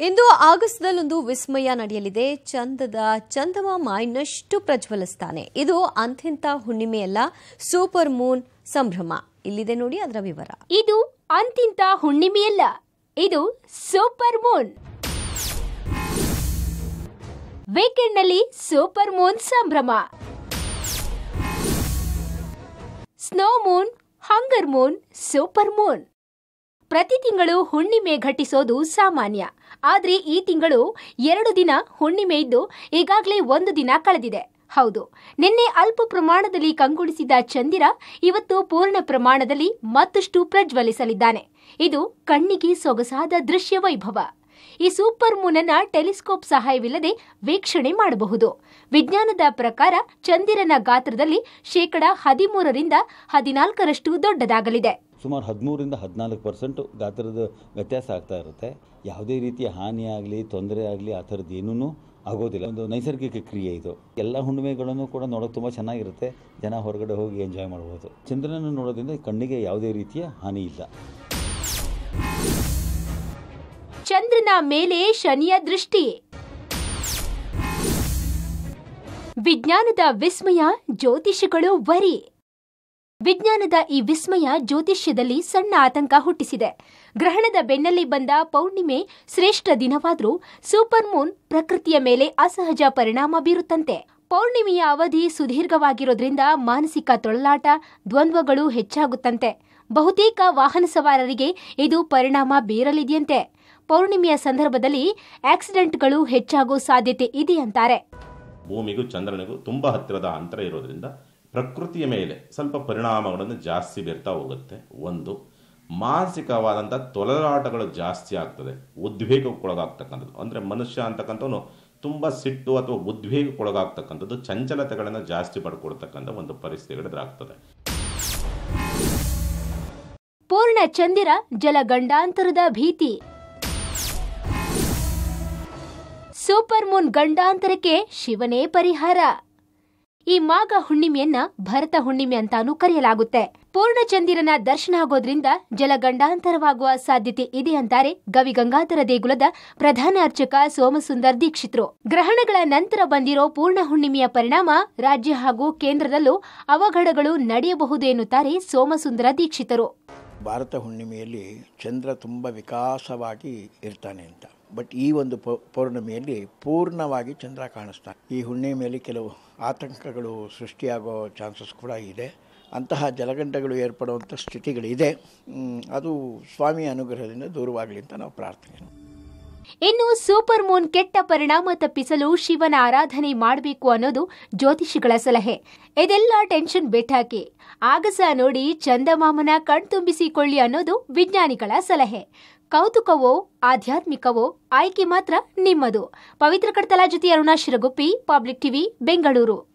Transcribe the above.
ಇಂದು ಆಗಸ್ಟ್ದಲ್ಲೊಂದು ವಿಸ್ಮಯ ನಡೆಯಲಿದೆ ಚಂದದ ಚಂದಮಾಮ ಇನ್ನಷ್ಟು ಪ್ರಜ್ವಲಿಸ್ತಾನೆ ಇದು ಅಂಥಿಂತ ಹುಣ್ಣಿಮೆಯಲ್ಲ ಸೂಪರ್ ಮೂನ್ ಸಂಭ್ರಮ ಇಲ್ಲಿದೆ ನೋಡಿ ಅದರ ವಿವರ ಇದು ಅಂತಿಂತ ಹುಣ್ಣಿಮೆಯಲ್ಲ ಇದು ಸೂಪರ್ ಮೂನ್ ವೀಕೆಂಡ್ನಲ್ಲಿ ಸೂಪರ್ ಮೂನ್ ಸಂಭ್ರಮ snow moon hunger moon super moon ಪ್ರತಿ ತಿಂಗಳು ಹುಣ್ಣಿಮೆ ಘಟಿಸೋದು ಸಾಮಾನ್ಯ ಆದ್ರೆ ಈ ತಿಂಗಳು ಎರಡು ದಿನ ಹುಣ್ಣಿಮೆ ಇದ್ದು ಈಗಾಗಲೇ ಒಂದು ದಿನ ಕಳೆದಿದೆ ಹೌದು ನಿನ್ನೆ ಅಲ್ಪ ಪ್ರಮಾಣದಲ್ಲಿ ಕಂಗೊಳಿಸಿದ ಚಂದಿರ ಇವತ್ತು ಪೂರ್ಣ ಪ್ರಮಾಣದಲ್ಲಿ ಮತ್ತಷ್ಟು ಪ್ರಜ್ವಲಿಸಲಿದ್ದಾನೆ ಇದು ಕಣ್ಣಿಗೆ ಸೊಗಸಾದ ದೃಶ್ಯ ವೈಭವ ಈ ಸೂಪರ್ ಮೂನ್ ಅನ್ನ ಟೆಲಿಸ್ಕೋಪ್ ಸಹಾಯವಿಲ್ಲದೆ ವೀಕ್ಷಣೆ ಮಾಡಬಹುದು ವಿಜ್ಞಾನದ ಪ್ರಕಾರ ಚಂದಿರನ ಗಾತ್ರದಲ್ಲಿ ಶೇಕಡ ಹದಿಮೂರರಿಂದ ಹದಿನಾಲ್ಕರಷ್ಟು ದೊಡ್ಡದಾಗಲಿದೆ ಸುಮಾರು ಹದಿಮೂರಿಂದ ಹದಿನಾಲ್ಕು ಪರ್ಸೆಂಟ್ ಗಾತ್ರದ ವ್ಯತ್ಯಾಸ ಆಗ್ತಾ ಇರುತ್ತೆ ಯಾವುದೇ ರೀತಿಯ ಹಾನಿ ಆಗಲಿ ತೊಂದರೆ ಆಗಲಿ ಆ ಥರದ್ದು ಏನೂ ಆಗೋದಿಲ್ಲ ಒಂದು ನೈಸರ್ಗಿಕ ಕ್ರಿಯೆ ಇದು ಎಲ್ಲ ಹುಣ್ಣಿಮೆಗಳನ್ನು ಕೂಡ ನೋಡೋಕೆ ತುಂಬ ಚೆನ್ನಾಗಿರುತ್ತೆ ಜನ ಹೊರಗಡೆ ಹೋಗಿ ಎಂಜಾಯ್ ಮಾಡ್ಬೋದು ಚಂದ್ರನ ನೋಡೋದ್ರಿಂದ ಕಣ್ಣಿಗೆ ಯಾವುದೇ ರೀತಿಯ ಹಾನಿ ಇಲ್ಲ ಚಂದ್ರನ ಮೇಲೆ ಶನಿಯ ದೃಷ್ಟಿ ವಿಜ್ಞಾನದ ವಿಸ್ಮಯ ಜ್ಯೋತಿಷಿಗಳು ವರಿ ವಿಜ್ಞಾನದ ಈ ವಿಸ್ಮಯ ಜ್ಯೋತಿಷ್ಯದಲ್ಲಿ ಸಣ್ಣ ಆತಂಕ ಹುಟ್ಟಿಸಿದೆ ಗ್ರಹಣದ ಬೆನ್ನಲ್ಲೇ ಬಂದ ಪೌರ್ಣಿಮೆ ಶ್ರೇಷ್ಠ ದಿನವಾದರೂ ಸೂಪರ್ ಮೂನ್ ಪ್ರಕೃತಿಯ ಮೇಲೆ ಅಸಹಜ ಪರಿಣಾಮ ಬೀರುತ್ತಂತೆ ಪೌರ್ಣಿಮೆಯ ಅವಧಿ ಸುದೀರ್ಘವಾಗಿರೋದ್ರಿಂದ ಮಾನಸಿಕ ತೊಳಲಾಟ ದ್ವಂದ್ವಗಳು ಹೆಚ್ಚಾಗುತ್ತಂತೆ ಬಹುತೇಕ ವಾಹನ ಸವಾರರಿಗೆ ಇದು ಪರಿಣಾಮ ಬೀರಲಿದೆಯಂತೆ ಪೌರ್ಣಿಮೆಯ ಸಂದರ್ಭದಲ್ಲಿ ಆಕ್ಸಿಡೆಂಟ್ಗಳು ಹೆಚ್ಚಾಗೋ ಸಾಧ್ಯತೆ ಇದೆಯಂತಾರೆ ಭೂಮಿಗೂ ಚಂದ್ರನಿಗೂ ತುಂಬ ಹತ್ತಿರದ ಅಂತರ ಇರೋದ್ರಿಂದ ಪ್ರಕೃತಿಯ ಮೇಲೆ ಸ್ವಲ್ಪ ಪರಿಣಾಮಗಳನ್ನು ಜಾಸ್ತಿ ಬೀರ್ತಾ ಹೋಗುತ್ತೆ ಒಂದು ಮಾನಸಿಕವಾದಂಥ ತೊಲಲಾಟಗಳು ಜಾಸ್ತಿ ಆಗ್ತದೆ ಉದ್ವೇಗಕ್ಕೊಳಗಾಗ್ತಕ್ಕಂಥದ್ದು ಅಂದರೆ ಮನುಷ್ಯ ಅಂತಕ್ಕಂಥವನು ತುಂಬ ಸಿಟ್ಟು ಅಥವಾ ಉದ್ವೇಗಕ್ಕೊಳಗಾಗ್ತಕ್ಕಂಥದ್ದು ಚಂಚಲತೆಗಳನ್ನು ಜಾಸ್ತಿ ಪಡ್ಕೊಳ್ತಕ್ಕಂಥ ಒಂದು ಪರಿಸ್ಥಿತಿಗಳು ಎದುರಾಗ್ತದೆ ಪೂರ್ಣ ಚಂದಿರ ಜಲಗಂಡಾಂತರದ ಭೀತಿ ಸೂಪರ್ ಮೂನ್ ಗಂಡಾಂತರಕ್ಕೆ ಶಿವನೇ ಪರಿಹಾರ ಈ ಮಾಘ ಹುಣ್ಣಿಮೆಯನ್ನ ಭರತ ಹುಣ್ಣಿಮೆ ಅಂತಾನೂ ಕರೆಯಲಾಗುತ್ತೆ ಪೂರ್ಣಚಂದಿರನ ದರ್ಶನ ಆಗೋದ್ರಿಂದ ಜಲಗಂಡಾಂತರವಾಗುವ ಸಾಧ್ಯತೆ ಇದೆ ಅಂತಾರೆ ಗವಿಗಂಗಾಧರ ದೇಗುಲದ ಪ್ರಧಾನ ಅರ್ಚಕ ಸೋಮಸುಂದರ್ ದೀಕ್ಷಿತ್ರು ಗ್ರಹಣಗಳ ನಂತರ ಬಂದಿರೋ ಪೂರ್ಣ ಹುಣ್ಣಿಮೆಯ ಪರಿಣಾಮ ರಾಜ್ಯ ಹಾಗೂ ಕೇಂದ್ರದಲ್ಲೂ ಅವಘಡಗಳು ನಡೆಯಬಹುದು ಎನ್ನುತ್ತಾರೆ ಸೋಮಸುಂದರ ದೀಕ್ಷಿತರು ಭಾರತ ಹುಣ್ಣಿಮೆಯಲ್ಲಿ ಚಂದ್ರ ತುಂಬ ವಿಕಾಸವಾಗಿ ಇರ್ತಾನೆ ಅಂತ ಬಟ್ ಈ ಒಂದು ಪೌ- ಪೌರ್ಣಮಿಯಲ್ಲಿ ಪೂರ್ಣವಾಗಿ ಚಂದ್ರ ಕಾಣಿಸ್ತಾನೆ ಈ ಹುಣ್ಣಿಮೆಯಲ್ಲಿ ಕೆಲವು ಆತಂಕಗಳು ಸೃಷ್ಟಿಯಾಗೋ ಚಾನ್ಸಸ್ ಕೂಡ ಇದೆ ಅಂತಹ ಜಲಗಂಡಗಳು ಏರ್ಪಡುವಂಥ ಸ್ಥಿತಿಗಳಿದೆ ಮ್, ಅದು ಸ್ವಾಮಿಯ ಅನುಗ್ರಹದಿಂದ ದೂರವಾಗಲಿ ಅಂತ ನಾವು ಪ್ರಾರ್ಥನೆ ಇನ್ನು ಸೂಪರ್ ಮೂನ್ ಕೆಟ್ಟ ಪರಿಣಾಮ ತಪ್ಪಿಸಲು ಶಿವನ ಆರಾಧನೆ ಮಾಡಬೇಕು ಅನ್ನೋದು ಜ್ಯೋತಿಷಿಗಳ ಸಲಹೆ ಇದೆಲ್ಲ ಟೆನ್ಷನ್ ಬಿಟ್ಟಾಕಿ ಆಗಸ ನೋಡಿ ಚಂದಮಾಮನ ಕಣ್ತುಂಬಿಸಿಕೊಳ್ಳಿ ಅನ್ನೋದು ವಿಜ್ಞಾನಿಗಳ ಸಲಹೆ ಕೌತುಕವೋ ಆಧ್ಯಾತ್ಮಿಕವೋ ಆಯ್ಕೆ ಮಾತ್ರ ನಿಮ್ಮದು ಪವಿತ್ರ ಕಡ್ತಲ ಜೊತೆ ಅರುಣಾ ಶಿರಗುಪ್ಪಿ ಪಬ್ಲಿಕ್ ಟಿವಿ ಬೆಂಗಳೂರು